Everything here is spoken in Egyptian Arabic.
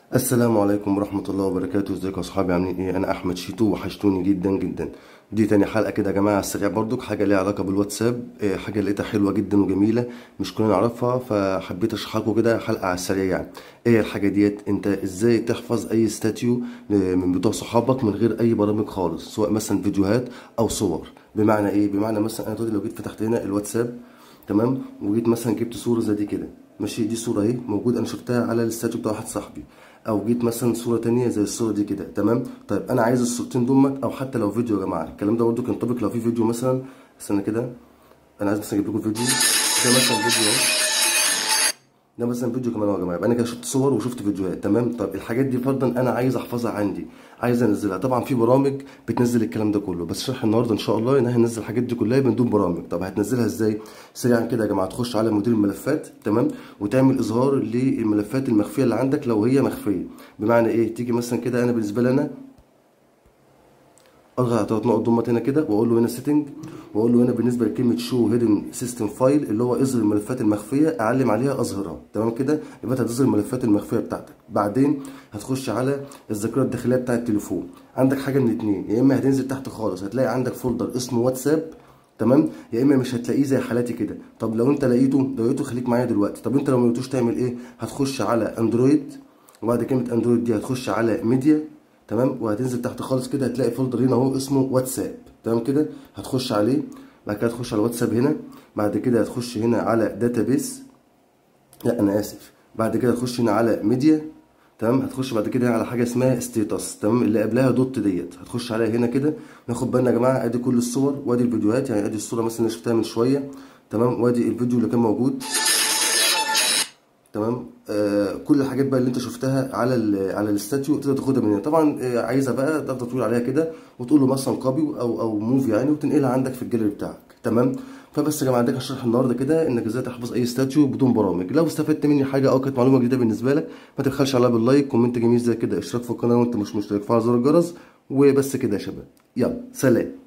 السلام عليكم ورحمة الله وبركاته ازيكم يا اصحابي عاملين ايه انا احمد شيتو وحشتوني جدا جدا دي تاني حلقة كده يا جماعة على السريع برضك حاجة ليها علاقة بالواتساب إيه، حاجة لقيتها حلوة جدا وجميلة مش كلنا نعرفها فحبيت اشرح لكم كده حلقة على السريع يعني ايه الحاجة ديت انت ازاي تحفظ اي ستاتيو آه، من بتوع صحابك من غير اي برامج خالص سواء مثلا فيديوهات او صور بمعنى ايه بمعنى مثلا انا دلوقتي لو جيت فتحت هنا الواتساب تمام وجيت مثلا جبت صورة زي دي كده ماشي دي صورة اهي موجود انا شفتها على الاستاتيو بتاع واحد صاحبي او جيت مثلا صورة تانية زي الصورة دي كده تمام طيب انا عايز الصورتين دول او حتى لو فيديو يا جماعة الكلام ده برضه ينطبق لو في فيديو مثلا استنى كده انا عايز مثلا اجيب لكم فيديو ده مثلا فيديو اهو ده مثلا فيديو كمان اهو يا جماعه يبقى انا كده شفت صور وشفت فيديوهات تمام طب الحاجات دي فرضا انا عايز احفظها عندي عايز انزلها طبعا في برامج بتنزل الكلام ده كله بس شرح النهارده ان شاء الله ان هننزل الحاجات دي كلها من دون برامج طب هتنزلها ازاي سريعا كده يا جماعه تخش على مدير الملفات تمام وتعمل اظهار للملفات المخفيه اللي عندك لو هي مخفيه بمعنى ايه تيجي مثلا كده انا بالنسبه لي انا اضغط على ثلاث نقط ضمت هنا كده واقول له هنا سيتنج واقول له هنا بالنسبه لكلمه شو هيدن سيستم فايل اللي هو اظهر الملفات المخفيه اعلم عليها اظهرها تمام كده يبقى انت هتظهر الملفات المخفيه بتاعتك بعدين هتخش على الذاكره الداخليه بتاعه التليفون عندك حاجه من اتنين يا اما هتنزل تحت خالص هتلاقي عندك فولدر اسمه واتساب تمام يا اما مش هتلاقيه زي حالاتي كده طب لو انت لقيته لو لقيته خليك معايا دلوقتي طب انت لو ما لقيتوش تعمل ايه هتخش على اندرويد وبعد كلمه اندرويد دي هتخش على ميديا تمام وهتنزل تحت خالص كده هتلاقي فولدر هنا اهو اسمه واتساب تمام كده هتخش عليه بعد كده هتخش على الواتساب هنا بعد كده هتخش هنا على داتابيس لا انا اسف بعد كده هتخش هنا على ميديا تمام هتخش بعد كده على حاجه اسمها ستيتس تمام اللي قبلها دوت ديت هتخش عليها هنا كده ناخد بالنا يا جماعه ادي كل الصور وادي الفيديوهات يعني ادي الصوره مثلا اللي شفتها من شويه تمام وادي الفيديو اللي كان موجود تمام آه كل الحاجات بقى اللي انت شفتها على ال على الاستاتيو تقدر تاخدها من هنا طبعا آه عايزها بقى تقدر تقول عليها كده وتقول له مثلا كوبي او او موف يعني وتنقلها عندك في الجاليري بتاعك تمام فبس يا جماعه ده كان شرح النهارده كده انك ازاي تحفظ اي استاتيو بدون برامج لو استفدت مني حاجه او كانت معلومه جديده بالنسبه لك ما تبخلش عليها باللايك كومنت جميل زي كده اشتراك في القناه وانت مش مشترك فعل زر الجرس وبس كده يا شباب يلا سلام